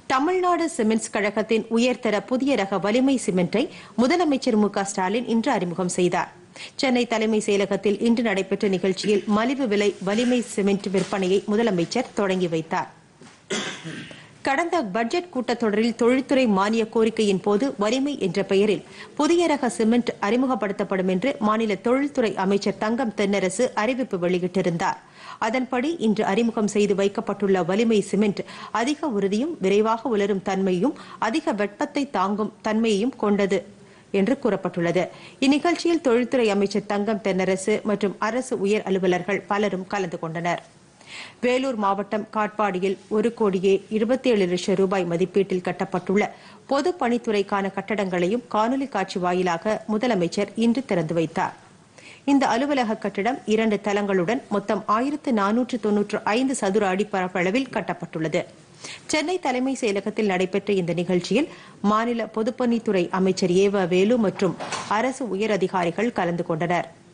Tamil Nadu cements கழகத்தின் உயர்தர புதிய ரக வலிமை சிமெண்டை முதலமைச்சர் மு க ஸ்டாலின் இன்று அறிமுகம் செய்தார் சென்னை தலைமை செயலகத்தில் இன்று நடைபெற்ற நிகழ்ச்சியில் மலிவு விலை வலிமை சிமெண்ட் விற்பனையை முதலமைச்சர் தொடங்கி வைத்தார் கடந்த பட்ஜெட் கூட்டத்தொடரில் தொழில்துறை மானிய கோரிக்கையின் போது வலிமை என்ற பெயரில் புதிய ரக சிமெண்ட் அறிமுகப்படுத்தப்படும் என்று மாநில தொழில்துறை அமைச்சர் தங்கம் தென்னரசு அறிவிப்பு வெளியிட்டிருந்தார் அதன்படி இன்று அறிமுகம் செய்து வைக்கப்பட்டுள்ள வலிமை சிமெண்ட் அதிக உறுதியும் விரைவாக உலரும் தன்மையும் அதிக வெப்பத்தை தாங்கும் தன்மையையும் கொண்டது என்று கூறப்பட்டுள்ளது இந்நிகழ்ச்சியில் தொழில்துறை அமைச்சர் தங்கம் தென்னரசு மற்றும் அரசு உயர் அலுவலர்கள் பலரும் கலந்து கொண்டனர் வேலூர் மாவட்டம் காட்பாடியில் ஒரு கோடியே இருபத்தி ஏழு லட்சம் ரூபாய் மதிப்பீட்டில் கட்டப்பட்டுள்ள பொது பணித்துறைக்கான கட்டடங்களையும் காணொலி காட்சி வாயிலாக முதலமைச்சர் இன்று திறந்து வைத்தார் இந்த அலுவலக கட்டிடம் இரண்டு தளங்களுடன் மொத்தம் ஆயிரத்து நானூற்று தொன்னூற்று ஐந்து சதுர அடி பரப்பளவில் கட்டப்பட்டுள்ளது சென்னை தலைமை செயலகத்தில் நடைபெற்ற இந்த நிகழ்ச்சியில் மாநில பொதுப்பணித்துறை அமைச்சர் ஏவ வேலு மற்றும் அரசு உயர் அதிகாரிகள் கலந்து கொண்டனர்